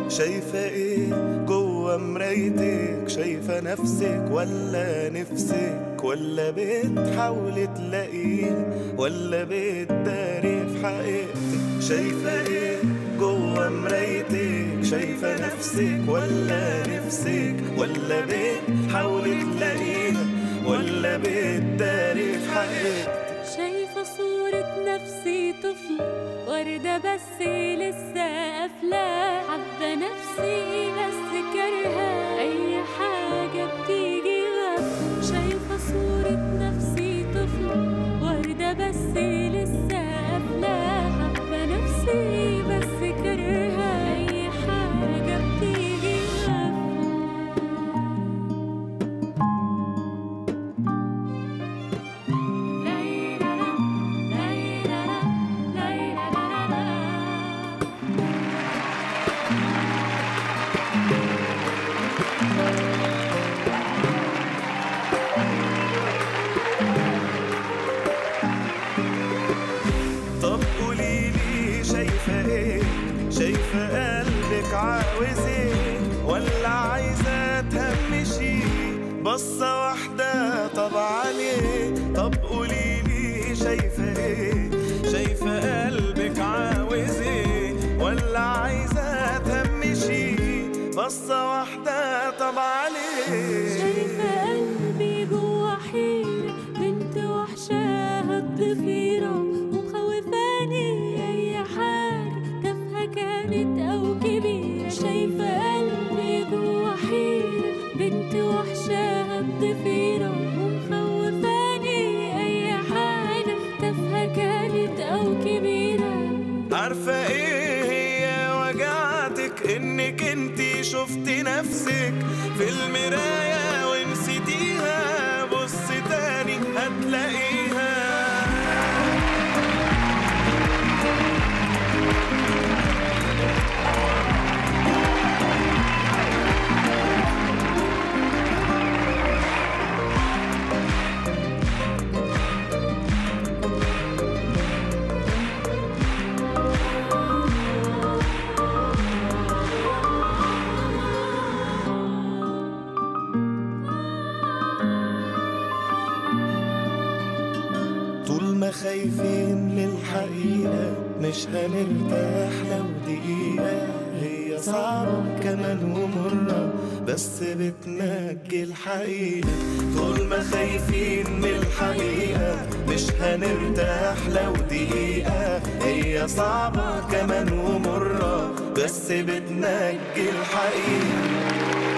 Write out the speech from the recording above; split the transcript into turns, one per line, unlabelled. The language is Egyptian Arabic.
شايفة ايه جوا مرايتك شايفة نفسك ولا نفسك ولا بتحاولي تلاقيه ولا بتداري في حقيقتك شايفة ايه جوا مرايتك شايفة نفسك ولا نفسك ولا بتحاولي تلاقيها ولا بتداري في حقيقتك
شايفة صورة نفسي طفل وردة بس لسه قافلة حابة نفسي بس كارهة أي حاجة بتيجي غفلة شايفة صورة نفسي طفل وردة بس لسه قافلة حابة نفسي بس كارهة أي حاجة بتيجي غفلة
طب قوليلي شايفة ايه شايفة قلبك عاوز ايه ولا عايزة تهمشي بصة واحدة طب عليه طب قوليلي شايفة ايه شايفة قلبك عاوز ايه ولا عايزة تهمشي بصة واحدة طب عليه
شايفة قلبي جوا حيرة بنت وحشاها الضفيرة ومخوفاني أي حاجة تافهة كانت أو كبيرة شايفة قلبي جوا حيرة بنت وحشاها الضفيرة ومخوفاني أي حاجة تافهة كانت أو كبيرة
عارفة ايه هي وجعتك انك انتي شفتي نفسك في المراية ونسيتيها بص تاني هتلاقيها طول ما خايفين للحقيقة مش هنرتاح لو دقيقة هي صعبة كمان ومرة بس بتنجي الحقيقة طول ما خايفين للحقيقة مش هنرتاح لو دقيقة هي صعبة كمان ومرة بس بتنجي الحقيقة